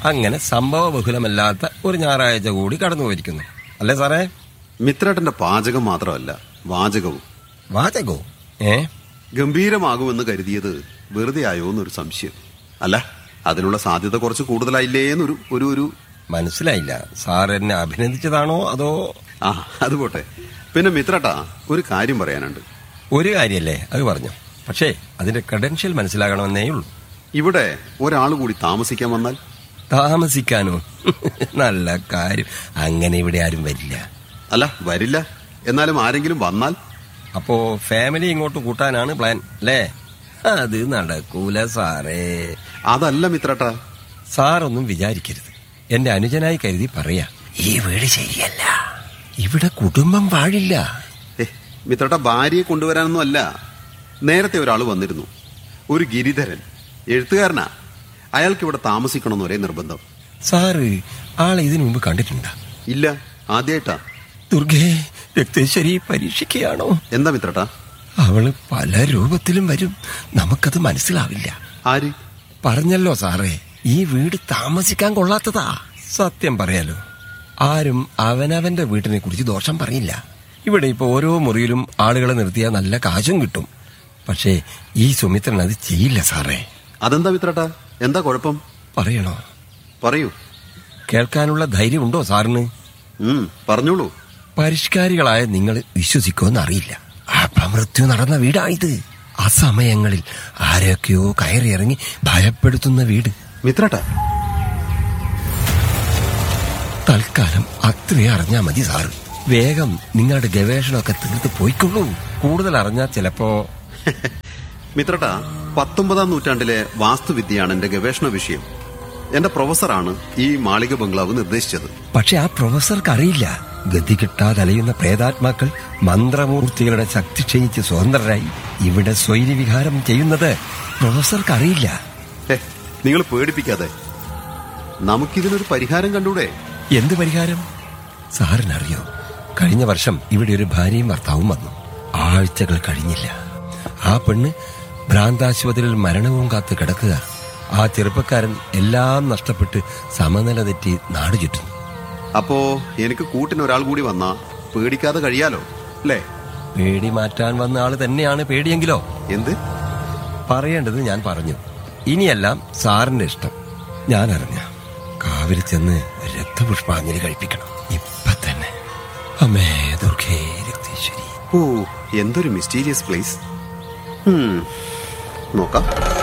അങ്ങനെ സംഭവ ബഹുലമല്ലാത്ത ഒരു ഞായറാഴ്ച കൂടി കടന്നു പോയിരിക്കുന്നു അല്ലേ സാറേ മിത്രേട്ടന്റെ പാചകം മാത്രമല്ല വാചകവും വാചകോ ഏ ഗംഭീരമാകുമെന്ന് കരുതിയത് വെറുതെ ആയോ എന്നൊരു സംശയം അല്ല അതിനുള്ള സാധ്യത കുറച്ച് കൂടുതലായില്ലേ എന്നൊരു ഒരു ഒരു മനസ്സിലായില്ല സാർ എന്നെ അഭിനന്ദിച്ചതാണോ അതോ ആ അത് പോട്ടെ പിന്നെ മിത്രട്ടാ ഒരു കാര്യം പറയാനുണ്ട് ഒരു കാര്യല്ലേ അത് പറഞ്ഞു പക്ഷേ അതിന്റെ ക്രെഡൻഷ്യൽ മനസ്സിലാകണമെന്നേ ഉള്ളൂ ഇവിടെ ഒരാൾ കൂടി താമസിക്കാൻ വന്നാൽ താമസിക്കാനോ നല്ല കാര്യം അങ്ങനെ ഇവിടെ ആരും വരില്ല അല്ല വരില്ല എന്നാലും ആരെങ്കിലും വന്നാൽ അപ്പോ ഫാമിലി ഇങ്ങോട്ട് കൂട്ടാനാണ് പ്ലാൻ അല്ലേ അത് നടക്കൂല സാറേ അതല്ല മിത്രട്ടാ സാറൊന്നും വിചാരിക്കരുത് എന്റെ അനുജനായി കരുതി പറയാ ഈ വീട് ശരിയല്ല ഇവിടെ കുടുംബം വാഴില്ല ഏ മിത്രട്ട ഭാര്യയെ കൊണ്ടുവരാനൊന്നും അല്ല നേരത്തെ ഒരാൾ വന്നിരുന്നു ഒരു ഗിരിധരൻ എഴുത്തുകാരനാ അയാൾക്ക് ഇവിടെ താമസിക്കണമെന്ന് ഒരേ നിർബന്ധം സാറ് ആളെ ഇതിനു മുമ്പ് കണ്ടിട്ടുണ്ടാ ഇല്ല ആദ്യമായിട്ടാ ദുർഗേ രക്തേശ്വരി പരീക്ഷിക്കുകയാണോ എന്താ മിത്രട്ടാ അവള് പല രൂപത്തിലും വരും നമുക്കത് മനസ്സിലാവില്ല ആര് പറഞ്ഞല്ലോ സാറേ ഈ വീട് താമസിക്കാൻ കൊള്ളാത്തതാ സത്യം പറയാലോ ആരും അവനവന്റെ വീട്ടിനെ കുറിച്ച് ദോഷം പറയില്ല ഇവിടെ ഇപ്പൊ ഓരോ മുറിയിലും ആളുകളെ നിർത്തിയാൽ നല്ല കാശും കിട്ടും പക്ഷേ ഈ സുമിത്രൻ അത് ചെയ്യില്ല സാറേ അതെന്താ മിത്രട്ടാ എന്താ കുഴപ്പം പറയണോ പറയൂ കേൾക്കാനുള്ള ധൈര്യമുണ്ടോ സാറിന് ഉം പറഞ്ഞോളൂ പരിഷ്കാരികളായ നിങ്ങൾ വിശ്വസിക്കുമെന്ന് അറിയില്ല അപമൃത്യു നടന്ന വീടായത് ആ സമയങ്ങളിൽ ആരൊക്കെയോ കയറിയിറങ്ങി ഭയപ്പെടുത്തുന്ന വീട് മിത്രട്ടാ തൽക്കാലം അത്രേ അറിഞ്ഞാ മതി സാറ് വേഗം നിങ്ങളുടെ ഗവേഷണമൊക്കെ തീർത്ത് പോയിക്കൊള്ളൂ കൂടുതൽ അറിഞ്ഞാൽ ചിലപ്പോ മിത്രട്ടാ പത്തൊമ്പതാം നൂറ്റാണ്ടിലെ വാസ്തുവിദ്യയാണ് എന്റെ ഗവേഷണ വിഷയം എന്റെ പ്രൊഫസറാണ് ഈ മാളിക ബംഗ്ലാവ് നിർദ്ദേശിച്ചത് പക്ഷെ ആ പ്രൊഫസർക്ക് അറിയില്ല ഗതി കിട്ടാതെ അലയുന്ന പ്രേതാത്മാക്കൾ മന്ത്രമൂർത്തികളുടെ ശക്തി ക്ഷയിച്ച് സ്വതന്ത്രരായി ഇവിടെ സ്വൈര്യവിഹാരം ചെയ്യുന്നത് പ്രൊഫസർക്ക് അറിയില്ല ഹേ നിങ്ങൾ പേടിപ്പിക്കാതെ നമുക്കിതിനൊരു പരിഹാരം കണ്ടൂടെ എന്ത് പരിഹാരം സാറിനറിയോ കഴിഞ്ഞ വർഷം ഇവിടെ ഒരു ഭാര്യയും ഭർത്താവും വന്നു ആഴ്ചകൾ കഴിഞ്ഞില്ല ആ പെണ്ണ് ഭ്രാന്താശുപത്രിയിൽ മരണവും കാത്ത് കിടക്കുക ആ ചെറുപ്പക്കാരൻ എല്ലാം നഷ്ടപ്പെട്ട് സമനില തെറ്റി നാട് ചുറ്റുന്നു അപ്പോ എനിക്ക് കൂട്ടിന് ഒരാൾ കൂടി വന്നാ പേടിക്കാതെ കഴിയാലോ അല്ലേ പേടി മാറ്റാൻ വന്ന ആള് തന്നെയാണ് പേടിയെങ്കിലോ എന്ത് പറയേണ്ടത് ഞാൻ പറഞ്ഞു ഇനിയെല്ലാം സാറിന്റെ ഇഷ്ടം ഞാൻ അറിഞ്ഞ കാവിൽ ചെന്ന് രക്തപുഷ്പാഞ്ജലി കഴിപ്പിക്കണം ഇപ്പൊ തന്നെ അമ്മേ ദുർഗേ രക്തേശ്വരി ഓ എന്തൊരു മിസ്റ്റീരിയസ് പ്ലേസ് നോക്കാം